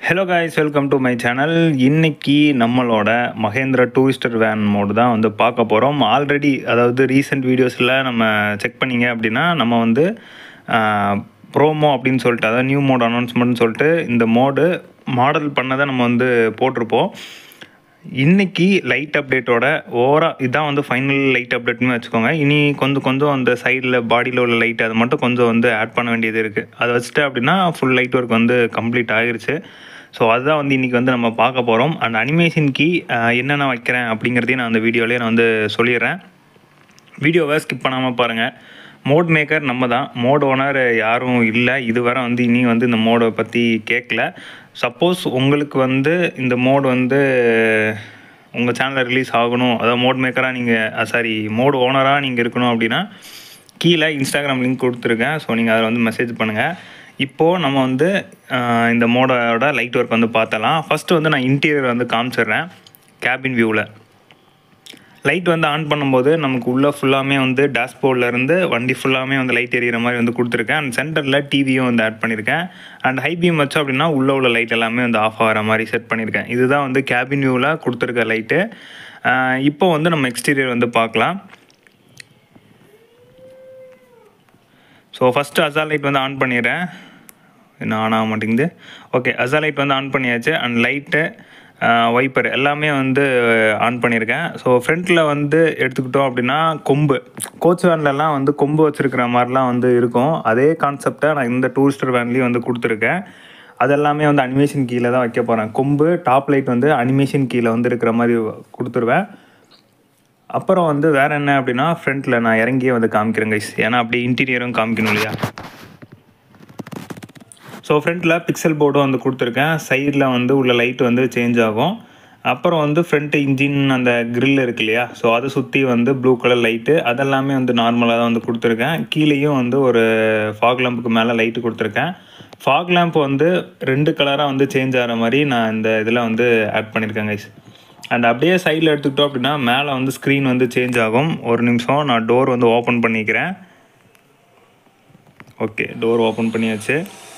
hello guys welcome to my channel இன்னைக்கு நம்மளோட Mahindra Tourister van mode தான் வந்து பார்க்க போகிறோம் ஆல்ரெடி அதாவது ரீசெண்ட் வீடியோஸில் நம்ம செக் பண்ணீங்க அப்படின்னா நம்ம வந்து ப்ரோமோ அப்படின்னு சொல்லிட்டு அதாவது நியூ மோட் அனௌன்ஸ்மெண்ட்னு சொல்லிட்டு இந்த மோடு மாடல் பண்ணதை நம்ம வந்து போட்டிருப்போம் இன்னைக்கு லைட் அப்டேட்டோட ஓவரா இதான் வந்து ஃபைனல் லைட் அப்டேட்னு வச்சுக்கோங்க இனி கொஞ்சம் கொஞ்சம் அந்த சைடில் பாடியில் உள்ள லைட் அது மட்டும் கொஞ்சம் வந்து ஆட் பண்ண வேண்டியது இருக்குது அதை வச்சுட்டு அப்படின்னா ஃபுல் லைட் ஒர்க் வந்து கம்ப்ளீட் ஆகிருச்சு ஸோ அதுதான் வந்து இன்றைக்கி வந்து நம்ம பார்க்க போகிறோம் அந்த அனிமேஷன் கீ என்னென்ன வைக்கிறேன் அப்படிங்கிறதையும் நான் அந்த வீடியோலேயே நான் வந்து சொல்லிடுறேன் வீடியோவை ஸ்கிப் பண்ணாமல் பாருங்கள் மோட் மேக்கர் நம்ம தான் மோட் ஓனர் யாரும் இல்லை இதுவரை வந்து இனி வந்து இந்த மோடை பற்றி கேட்கல சப்போஸ் உங்களுக்கு வந்து இந்த மோட் வந்து உங்கள் சேனலில் ரிலீஸ் ஆகணும் அதாவது மோட் மேக்கராக நீங்கள் சாரி மோட் ஓனராக நீங்கள் இருக்கணும் அப்படின்னா கீழே இன்ஸ்டாகிராம் லிங்க் கொடுத்துருக்கேன் ஸோ நீங்கள் அதில் வந்து மெசேஜ் பண்ணுங்கள் இப்போது நம்ம வந்து ஆஹ், இந்த மோடோட லைட் ஒர்க் வந்து பார்த்தலாம் ஃபஸ்ட்டு வந்து நான் இன்டீரியர் வந்து காமிச்சிடுறேன் கேபின் வியூவில் லைட் வந்து ஆன் பண்ணும்போது நமக்கு உள்ளே ஃபுல்லாமே வந்து டேஷ்போர்டில் இருந்து வண்டி ஃபுல்லாமே வந்து லைட் எரியிற மாதிரி வந்து கொடுத்துருக்கேன் அண்ட் சென்டரில் டிவியும் வந்து ஆட் பண்ணியிருக்கேன் அண்ட் ஹை பீம் வச்சோம் அப்படின்னா உள்ளே உள்ள லைட் எல்லாமே வந்து ஆஃப் ஆகிற மாதிரி செட் பண்ணியிருக்கேன் இதுதான் வந்து கேபின் வியூவில் கொடுத்துருக்க லைட்டு இப்போ வந்து நம்ம எக்ஸ்டீரியர் வந்து பார்க்கலாம் ஸோ ஃபஸ்ட்டு அசா லைட் வந்து ஆன் பண்ணிடுறேன் இன்னும் ஆன் ஆக மாட்டேங்குது ஓகே அசா லைட் வந்து ஆன் பண்ணியாச்சு அண்ட் லைட்டு வைப்பர் எல்லாமே வந்து ஆன் பண்ணியிருக்கேன் ஸோ ஃப்ரண்ட்டில் வந்து எடுத்துக்கிட்டோம் அப்படின்னா கொம்பு கோச் வேன்லலாம் வந்து கொம்பு வச்சுருக்கிற மாதிரிலாம் வந்து இருக்கும் அதே கான்செப்டை நான் இந்த டூரிஸ்டர் வேன்லேயும் வந்து கொடுத்துருக்கேன் அதெல்லாமே வந்து அனிமேஷன் கீழே தான் வைக்க போகிறேன் கொம்பு டாப் லைட் வந்து அனிமேஷன் கீழே வந்து இருக்கிற மாதிரி கொடுத்துருவேன் அப்புறம் வந்து வேற என்ன அப்படின்னா ஃப்ரண்ட்டில் நான் இறங்கியே வந்து காமிக்கிறேன் கைஸ் ஏன்னா அப்படியே இன்டீரியரும் காமிக்கணும் இல்லையா ஸோ ஃப்ரண்ட்டில் பிக்சல் போர்டும் வந்து கொடுத்துருக்கேன் சைடில் வந்து உள்ள லைட் வந்து சேஞ்ச் ஆகும் அப்புறம் வந்து ஃப்ரண்ட் இன்ஜின் அந்த grill இருக்கு இல்லையா ஸோ அதை சுற்றி வந்து ப்ளூ கலர் லைட்டு அதெல்லாமே வந்து நார்மலாக தான் வந்து கொடுத்துருக்கேன் கீழேயும் வந்து ஒரு ஃபாக் லேம்புக்கு மேலே லைட்டு கொடுத்துருக்கேன் ஃபாக் லேம்ப் வந்து ரெண்டு கலராக வந்து சேஞ்ச் ஆகிற மாதிரி நான் இந்த இதில் வந்து ஆட் பண்ணியிருக்கேன் கைஸ் அண்ட் அப்படியே சைடில் எடுத்துக்கிட்டோம் அப்படின்னா மேலே வந்து ஸ்க்ரீன் வந்து சேஞ்ச் ஆகும் ஒரு நிமிஷம் நான் டோர் வந்து ஓப்பன் பண்ணிக்கிறேன் ஓகே டோர் ஓப்பன் பண்ணியாச்சு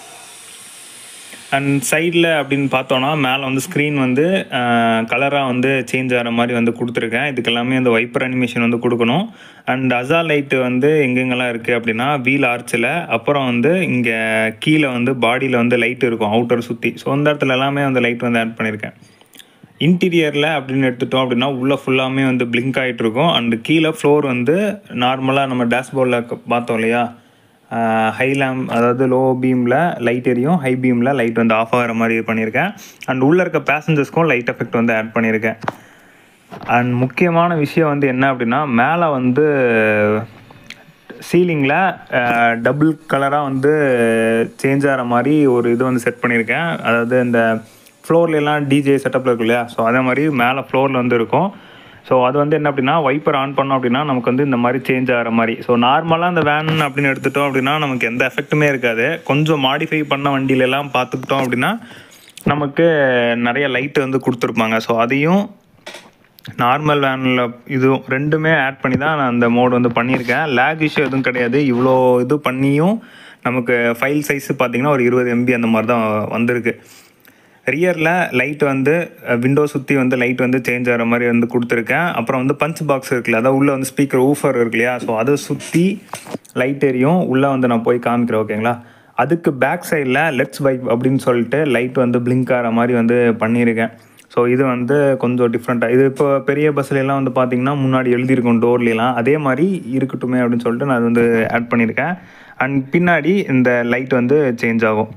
அண்ட் சைடில் அப்படின்னு பார்த்தோன்னா மேலே வந்து ஸ்க்ரீன் வந்து கலராக வந்து சேஞ்ச் ஆகிற மாதிரி வந்து கொடுத்துருக்கேன் இதுக்கு எல்லாமே அந்த வைப்பர் அனிமேஷன் வந்து கொடுக்கணும் அண்ட் அசா லைட்டு வந்து எங்கெங்கெல்லாம் இருக்குது அப்படின்னா வீல் ஆர்ச்சில் அப்புறம் வந்து இங்கே கீழே வந்து பாடியில் வந்து லைட் இருக்கும் அவுட்டர் சுற்றி ஸோ அந்த இடத்துல எல்லாமே வந்து லைட் வந்து ஆட் பண்ணியிருக்கேன் இன்டீரியரில் அப்படின்னு எடுத்துட்டோம் அப்படின்னா உள்ளே ஃபுல்லாமே வந்து பிளிங்க் ஆகிட்டு இருக்கும் அண்டு கீழே ஃப்ளோர் வந்து நார்மலாக நம்ம டேஷ்போர்டில் பார்த்தோம் இல்லையா ஹை லேம் அதாவது லோ பீமில் லைட் எரியும் ஹை பீமில் லைட் வந்து ஆஃப் ஆகிற மாதிரி பண்ணியிருக்கேன் அண்ட் உள்ளே இருக்க பேசஞ்சர்ஸ்க்கும் லைட் எஃபெக்ட் வந்து ஆட் பண்ணியிருக்கேன் அண்ட் முக்கியமான விஷயம் வந்து என்ன அப்படின்னா மேலே வந்து சீலிங்கில் டபுள் கலராக வந்து சேஞ்ச் ஆகிற மாதிரி ஒரு இது வந்து செட் பண்ணியிருக்கேன் அதாவது இந்த ஃப்ளோர்லாம் டிஜே செட்டப்பில் இருக்கு இல்லையா ஸோ அதே மாதிரி மேலே ஃப்ளோரில் வந்து இருக்கும் ஸோ அது வந்து என்ன அப்படின்னா வைப்பர் ஆன் பண்ணோம் அப்படின்னா நமக்கு வந்து இந்த மாதிரி சேஞ்ச் ஆகிற மாதிரி ஸோ நார்மலாக இந்த வேன் அப்படின்னு எடுத்துட்டோம் அப்படின்னா நமக்கு எந்த எஃபெக்ட்டுமே இருக்காது கொஞ்சம் மாடிஃபை பண்ண வண்டியிலலாம் பார்த்துக்கிட்டோம் அப்படின்னா நமக்கு நிறைய லைட் வந்து கொடுத்துருப்பாங்க ஸோ அதையும் நார்மல் வேனில் இதுவும் ரெண்டுமே ஆட் பண்ணி தான் நான் அந்த மோட் வந்து பண்ணியிருக்கேன் லேக் இஷ்யூ எதுவும் கிடையாது இவ்வளோ இது பண்ணியும் நமக்கு ஃபைல் சைஸ் பார்த்தீங்கன்னா ஒரு இருபது எம்பி அந்த மாதிரி தான் வந்திருக்கு ரியரில் லைட் வந்து விண்டோ சுற்றி வந்து லைட் வந்து சேஞ்ச் ஆகிற மாதிரி வந்து கொடுத்துருக்கேன் அப்புறம் வந்து பஞ்ச் பாக்ஸ் இருக்குல்ல அதாவது உள்ளே வந்து ஸ்பீக்கர் ஊஃபர் இருக்கு இல்லையா ஸோ அதை சுற்றி லைட் எரியும் உள்ளே வந்து நான் போய் காமிக்கிறேன் ஓகேங்களா அதுக்கு பேக் சைடில் லெட்ஸ் வைப் அப்படின்னு சொல்லிட்டு லைட் வந்து பிளிங்க் ஆகிற மாதிரி வந்து பண்ணியிருக்கேன் ஸோ இது வந்து கொஞ்சம் டிஃப்ரெண்ட்டாக இது இப்போ பெரிய பஸ்ல எல்லாம் வந்து பார்த்தீங்கன்னா முன்னாடி எழுதியிருக்கும் டோர்லாம் அதே மாதிரி இருக்கட்டுமே அப்படின்னு சொல்லிட்டு நான் அது வந்து ஆட் பண்ணியிருக்கேன் அண்ட் பின்னாடி இந்த லைட் வந்து சேஞ்ச் ஆகும்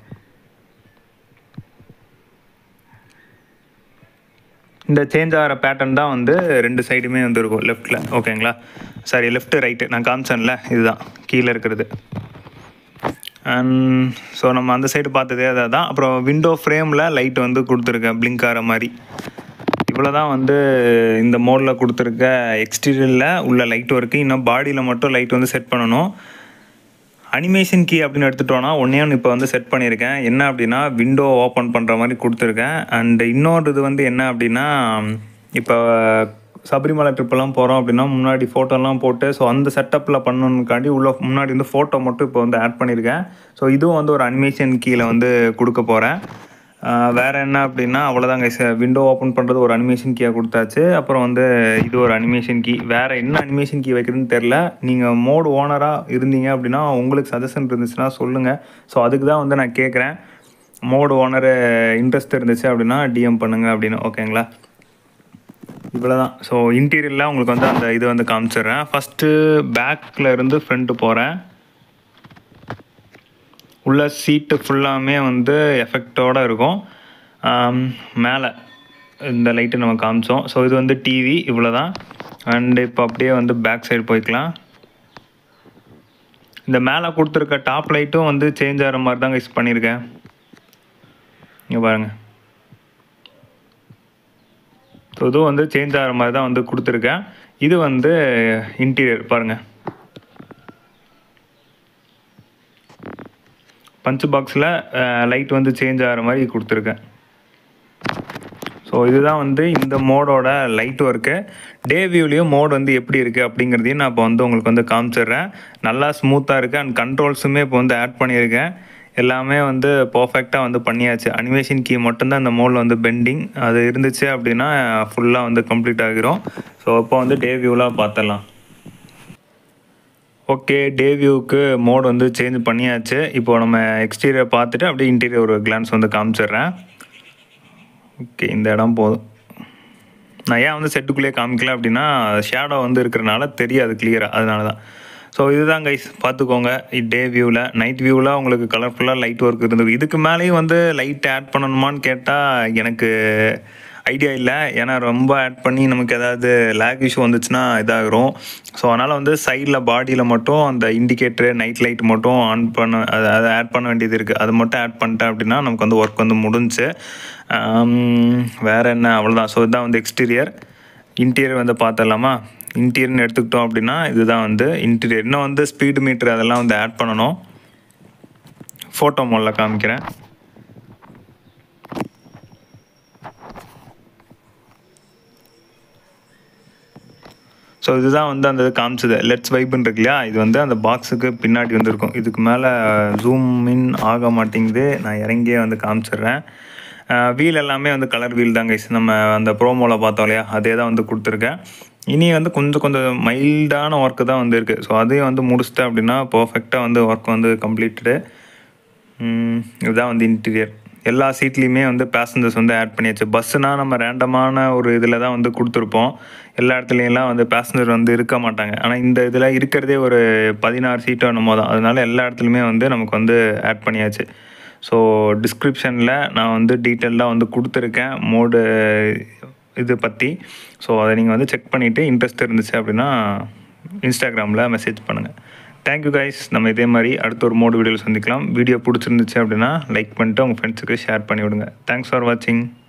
இந்த சேஞ்ச் ஆகிற பேட்டர்ன் தான் வந்து ரெண்டு சைடுமே வந்து இருக்கும் லெஃப்ட்டில் ஓகேங்களா சாரி லெஃப்ட்டு ரைட்டு நான் காமிச்சேன்ல இதுதான் கீழே இருக்கிறது அண்ட் ஸோ நம்ம அந்த சைடு பார்த்ததே அதை தான் அப்புறம் விண்டோ ஃப்ரேமில் லைட் வந்து கொடுத்துருக்கேன் பிளிங்க் ஆகிற மாதிரி இவ்வளோ தான் வந்து இந்த மோடில் கொடுத்துருக்க எக்ஸ்டீரியரில் உள்ள லைட் ஒர்க்கு இன்னும் பாடியில் மட்டும் லைட் வந்து செட் பண்ணணும் அனிமேஷன் கீ அப்படின்னு எடுத்துட்டோன்னா ஒன்றே ஒன்று இப்போ வந்து செட் பண்ணியிருக்கேன் என்ன அப்படின்னா விண்டோ ஓப்பன் பண்ணுற மாதிரி கொடுத்துருக்கேன் அண்ட் இன்னொரு இது வந்து என்ன அப்படின்னா இப்போ சபரிமலை ட்ரிப்பெல்லாம் போகிறோம் அப்படின்னா முன்னாடி ஃபோட்டோலாம் போட்டு ஸோ அந்த செட்டப்பில் பண்ணணுக்காண்டி உள்ள முன்னாடி வந்து ஃபோட்டோ மட்டும் இப்போ வந்து ஆட் பண்ணியிருக்கேன் ஸோ இதுவும் வந்து ஒரு அனிமேஷன் கீழே வந்து கொடுக்க போகிறேன் வேறு என்ன அப்படின்னா அவ்வளோதான் கைஸ் விண்டோ ஓப்பன் பண்ணுறது ஒரு அனிமேஷன் கீயாக கொடுத்தாச்சு அப்புறம் வந்து இது ஒரு அனிமேஷன் கீ வேறு என்ன அனிமேஷன் கீ வைக்கிறதுன்னு தெரில நீங்கள் மோடு ஓனராக இருந்தீங்க அப்படின்னா உங்களுக்கு சஜஷன் இருந்துச்சுன்னா சொல்லுங்கள் ஸோ அதுக்கு தான் வந்து நான் கேட்குறேன் மோடு ஓனர் இன்ட்ரெஸ்ட் இருந்துச்சு அப்படின்னா டிஎம் பண்ணுங்க அப்படின்னு ஓகேங்களா இவ்வளோ தான் ஸோ இன்டீரியரில் உங்களுக்கு வந்து அந்த இது வந்து காமிச்சிடுறேன் ஃபஸ்ட்டு பேக்கில் இருந்து ஃப்ரண்ட்டு போகிறேன் உள்ள சீட்டு ஃபுல்லாமே வந்து எஃபெக்டோடு இருக்கும் மேலே இந்த லைட்டு நம்ம காமிச்சோம் ஸோ இது வந்து டிவி இவ்வளோ தான் அண்டு இப்போ அப்படியே வந்து பேக் சைடு போய்க்கலாம் இந்த மேலே கொடுத்துருக்க டாப் லைட்டும் வந்து சேஞ்ச் ஆகிற மாதிரி தான் யூஸ் பண்ணியிருக்கேன் இங்கே பாருங்கள் ஸோ இதுவும் வந்து சேஞ்ச் ஆகிற மாதிரி தான் வந்து கொடுத்துருக்கேன் இது வந்து இன்டீரியர் பாருங்கள் பஞ்ச் பாக்ஸில் லைட் வந்து சேஞ்ச் ஆகிற மாதிரி கொடுத்துருக்கேன் ஸோ இதுதான் வந்து இந்த மோடோட லைட் ஒர்க்கு டே வியூலேயும் மோட் வந்து எப்படி இருக்குது அப்படிங்கிறதையும் நான் இப்போ வந்து உங்களுக்கு வந்து காமிச்சிடுறேன் நல்லா ஸ்மூத்தாக இருக்குது அண்ட் கண்ட்ரோல்ஸுமே இப்போ வந்து ஆட் பண்ணியிருக்கேன் எல்லாமே வந்து பர்ஃபெக்டாக வந்து பண்ணியாச்சு அனிமேஷன் கீ மட்டும்தான் இந்த மோடில் வந்து பெண்டிங் அது இருந்துச்சு அப்படின்னா ஃபுல்லாக வந்து கம்ப்ளீட் ஆகிரும் ஸோ இப்போ வந்து டே வியூலாம் பார்த்துடலாம் ஓகே டே வியூக்கு மோட் வந்து சேஞ்ச் பண்ணியாச்சு இப்போ நம்ம எக்ஸ்டீரியர் பார்த்துட்டு அப்படியே இன்டீரியர் ஒரு கிளான்ஸ் வந்து காமிச்சிடுறேன் ஓகே இந்த இடம் போதும் நான் ஏன் வந்து செட்டுக்குள்ளேயே காமிக்கல அப்படின்னா ஷேடோ வந்து இருக்கிறனால தெரியாது கிளியராக அதனால தான் ஸோ இதுதான் கைஸ் பார்த்துக்கோங்க டே வியூவில் நைட் வியூவில் உங்களுக்கு கலர்ஃபுல்லாக லைட் ஒர்க் இருந்தது இதுக்கு மேலேயும் வந்து லைட் ஆட் பண்ணணுமான்னு கேட்டால் எனக்கு ஐடியா இல்லை ஏன்னா ரொம்ப ஆட் பண்ணி நமக்கு ஏதாவது லேக் இஷ்யூ வந்துச்சுன்னா இதாகிரும் ஸோ அதனால் வந்து சைடில் பாடியில் மட்டும் அந்த இண்டிகேட்டரு நைட் லைட் மட்டும் ஆன் பண்ண அதை அதை ஆட் பண்ண வேண்டியது இருக்குது அது மட்டும் ஆட் பண்ணிட்டேன் அப்படின்னா நமக்கு வந்து ஒர்க் வந்து முடிஞ்சு வேறு என்ன அவ்வளோதான் ஸோ இதுதான் வந்து எக்ஸ்டீரியர் இன்டீரியர் வந்து பார்த்துடலாமா இன்டீரியர்னு எடுத்துக்கிட்டோம் அப்படின்னா இதுதான் வந்து இன்டீரியர் இன்னும் வந்து ஸ்பீடு மீட்ரு அதெல்லாம் வந்து ஆட் பண்ணணும் ஃபோட்டோ மோடில் காமிக்கிறேன் ஸோ இதுதான் வந்து அந்த காமிச்சது லெட்ஸ் வைப்னு இருக்கு இல்லையா இது வந்து அந்த பாக்ஸுக்கு பின்னாடி வந்துருக்கும் இதுக்கு மேலே ஜூம் இன் ஆக மாட்டேங்குது நான் இறங்கியே வந்து காமிச்சிடுறேன் வீல் எல்லாமே வந்து கலர் வீல் தான் கைஸ் நம்ம அந்த ப்ரோமோவில் பார்த்தோம் இல்லையா அதே தான் வந்து கொடுத்துருக்கேன் இனி வந்து கொஞ்சம் கொஞ்சம் மைல்டான ஒர்க்கு தான் வந்து இருக்குது ஸோ அதையும் வந்து முடிச்சிட்டேன் அப்படின்னா பர்ஃபெக்டாக வந்து ஒர்க் வந்து கம்ப்ளீட்டடு இதுதான் வந்து இன்டீரியர் எல்லா சீட்லேயுமே வந்து பேசஞ்சர்ஸ் வந்து ஆட் பண்ணியாச்சு பஸ்ஸுனால் நம்ம ரேண்டமான ஒரு இதில் தான் வந்து கொடுத்துருப்போம் எல்லா இடத்துலையெல்லாம் வந்து பேசஞ்சர் வந்து இருக்க மாட்டாங்க ஆனால் இந்த இதில் இருக்கிறதே ஒரு பதினாறு சீட்டோ என்னமோ தான் அதனால எல்லா இடத்துலையுமே வந்து நமக்கு வந்து ஆட் பண்ணியாச்சு ஸோ டிஸ்கிரிப்ஷனில் நான் வந்து டீட்டெயிலாக வந்து கொடுத்துருக்கேன் மோடு இது பற்றி ஸோ அதை நீங்கள் வந்து செக் பண்ணிவிட்டு இன்ட்ரெஸ்ட் இருந்துச்சு அப்படின்னா இன்ஸ்டாகிராமில் மெசேஜ் பண்ணுங்கள் தேங்க்யூ கைஸ் நம்ம இதே மாதிரி அடுத்த ஒரு மோடு வீடியோவில் சந்திக்கலாம் வீடியோ பிடிச்சிருந்துச்சு அப்படின்னா லைக் பண்ணிட்டு உங்கள் ஃப்ரெண்ட்ஸுக்கு ஷேர் பண்ணி விடுங்க தேங்க்ஸ் ஃபார் வாட்சிங்